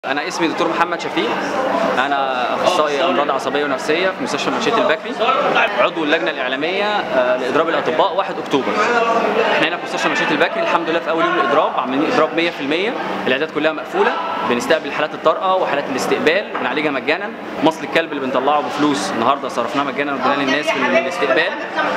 انا اسمي دكتور محمد شفيق انا اخصائي امراض عصبيه ونفسيه في مستشفى منشيه البكري عضو اللجنه الاعلاميه آه، لاضراب الاطباء 1 اكتوبر احنا هنا في مستشفى منشيه البكري الحمد لله في اول يوم الاضراب عاملين اضراب 100% العيادات كلها مقفوله بنستقبل الحالات الطارئه وحالات الاستقبال بنعالجها مجانا مصل الكلب اللي بنطلعه بفلوس النهارده صرفناه مجانا واديناه للناس في الاستقبال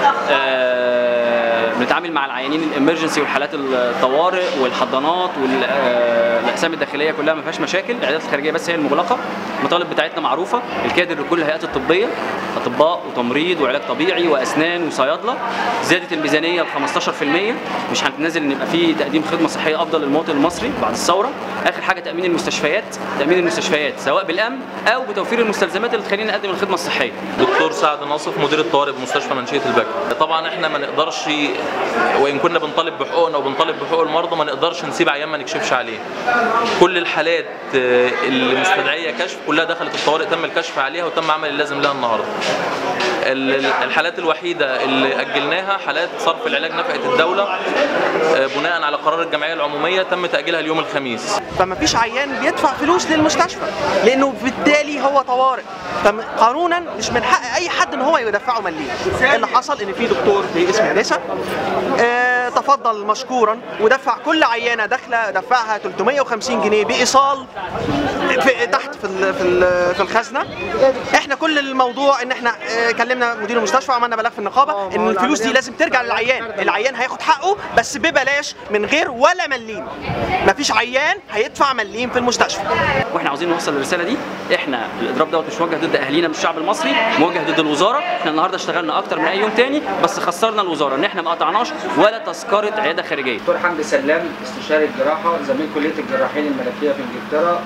آه، بنتعامل مع العيانين الامرجنسي والحالات الطوارئ والحضانات والاقسام الداخليه كلها ما فيهاش مشاكل العيادات الخارجيه بس هي المغلقه المطالب بتاعتنا معروفه الكادر لكل الهيئات الطبيه اطباء وتمريض وعلاج طبيعي واسنان وصيادله زياده الميزانيه ل 15% مش هنتنازل ان يبقى في تقديم خدمه صحيه افضل للمواطن المصري بعد الثوره اخر حاجه تامين المستشفيات تامين المستشفيات سواء بالامن او بتوفير المستلزمات اللي تخلينا نقدم الخدمه الصحيه دكتور سعد ناصف مدير الطوارئ بمستشفى منشيه البكر طبعا احنا ما نقدرش وان كنا بنطالب بحقوقنا وبنطالب بحقوق المرضى ما نقدرش نسيب عيان ما نكشفش عليه كل الحالات آه، اللي مستدعيه كشف كلها دخلت الطوارئ تم الكشف عليها وتم عمل اللازم لها النهارده ال- الحالات الوحيده اللي اجلناها حالات صرف العلاج نفقه الدوله آه، بناء على قرار الجمعيه العموميه تم تاجيلها اليوم الخميس فما فيش عيان بيدفع فلوس للمستشفى لانه بالتالي هو طوارئ فقانونا مش من حق اي حد ان هو يدفعه مليم اللي حصل ان في دكتور باسم انسه آه تفضل مشكورا ودفع كل عيانه داخله دفعها 350 جنيه بايصال في تحت في ال- في ال- في الخزنه احنا كل الموضوع ان احنا آه، كلمنا مدير المستشفى وعملنا بلاغ في النقابه ان الفلوس دي لازم ترجع للعيان العيان هياخد حقه بس ببلاش من غير ولا مليم مفيش عيان هيدفع مليم في المستشفى واحنا عاوزين نوصل الرساله دي احنا الاضراب دوت مش موجه ضد اهالينا من الشعب المصري موجه ضد الوزاره احنا النهارده اشتغلنا اكتر من اي يوم تاني بس خسرنا الوزاره ان احنا ما قطعناش ولا تذكره عياده خارجيه دكتور حمدي سلام استشاري الجراحه زميل كليه الجراحين الملكيه في انجلترا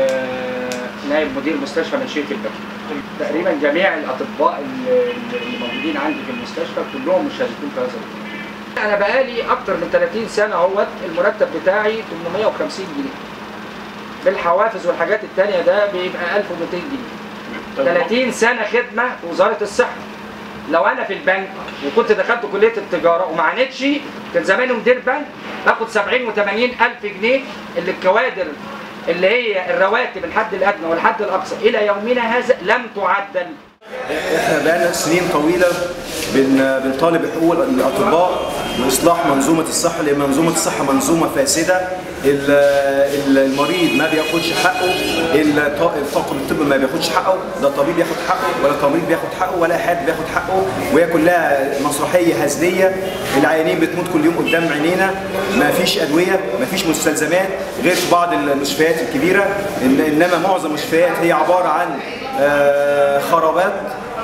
ونائب مدير مستشفى منشيه البكري تقريبا جميع الاطباء اللي اللي موجودين عندي في المستشفى كلهم مشاركين في هذا الأمر. انا بقالي اكتر من 30 سنه اهوت المرتب بتاعي 850 جنيه بالحوافز والحاجات التانية ده بيبقى 1200 جنيه 30 سنه خدمه في وزاره الصحه لو انا في البنك وكنت دخلت كليه التجاره وما عانيتش كان زماني مدير بنك باخد 70 و80 الف جنيه اللي الكوادر اللي هي الرواتب الحد الادنى والحد الاقصى الى يومنا هذا لم تعدل احنا بقالنا سنين طويله بن بنطالب بحقوق الاطباء واصلاح منظومه الصحه لان منظومه الصحه منظومه فاسده ال- ال- المريض ما بياخدش حقه الط- الطاقم الطبي ما بياخدش حقه لا الطبيب بياخد حقه ولا التمريض بياخد حقه ولا حد بياخد حقه وهي كلها مسرحيه هزليه العيانين بتموت كل يوم قدام عينينا ما فيش ادويه ما فيش مستلزمات غير في بعض المستشفيات الكبيره إن- انما معظم المستشفيات هي عباره عن آه، خرابات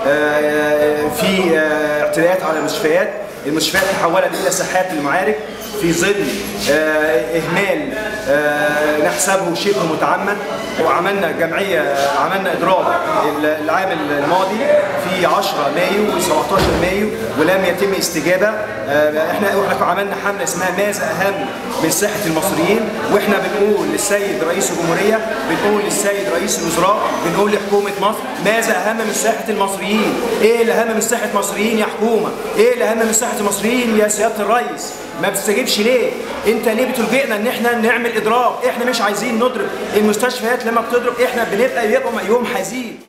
آه، في آه، اعتداءات على المستشفيات المستشفيات تحولت الى ساحات المعارك في ظل آه، اهمال آه، نحسبه شبه متعمد وعملنا جمعيه عملنا اضراب العام الماضي في 10 مايو و17 مايو ولم يتم استجابه آه، احنا احنا عملنا حمله اسمها ماذا اهم من صحه المصريين واحنا بنقول للسيد رئيس الجمهوريه بنقول للسيد رئيس الوزراء بنقول لحكومه مصر ماذا اهم من صحه المصريين؟ ايه الاهم من صحه المصريين يا حكومه؟ ايه الاهم من صحه المصريين يا سياده الرئيس؟ ما بتستجيبش ليه؟ انت ليه بتلجئنا ان احنا نعمل اضراب؟ احنا مش عايزين نضرب المستشفيات لما بتضرب احنا بنبقى يبقى يوم حزين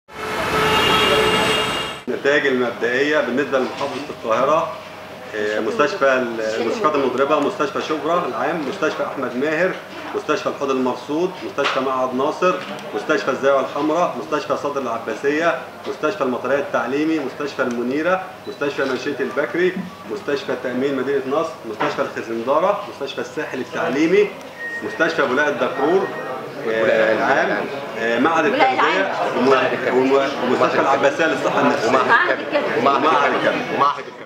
النتائج المبدئيه بالنسبه لمحافظه القاهره آه، مستشفى المستشفيات المضربه مستشفى شبرا العام مستشفى احمد ماهر مستشفى الحوض المرصود مستشفى معهد ناصر مستشفى الزاويه الحمراء مستشفى صدر العباسيه مستشفى المطريه التعليمي مستشفى المنيره مستشفى منشيه البكري مستشفى تامين مدينه نصر مستشفى الخزنداره مستشفى الساحل التعليمي مستشفى بولاء الدكرور آه، العام آه، معهد التغذيه وم- وم- ومستشفى العباسيه للصحه النفسيه ومعهد الكبد ومعهد الكبد ومعهد الكبد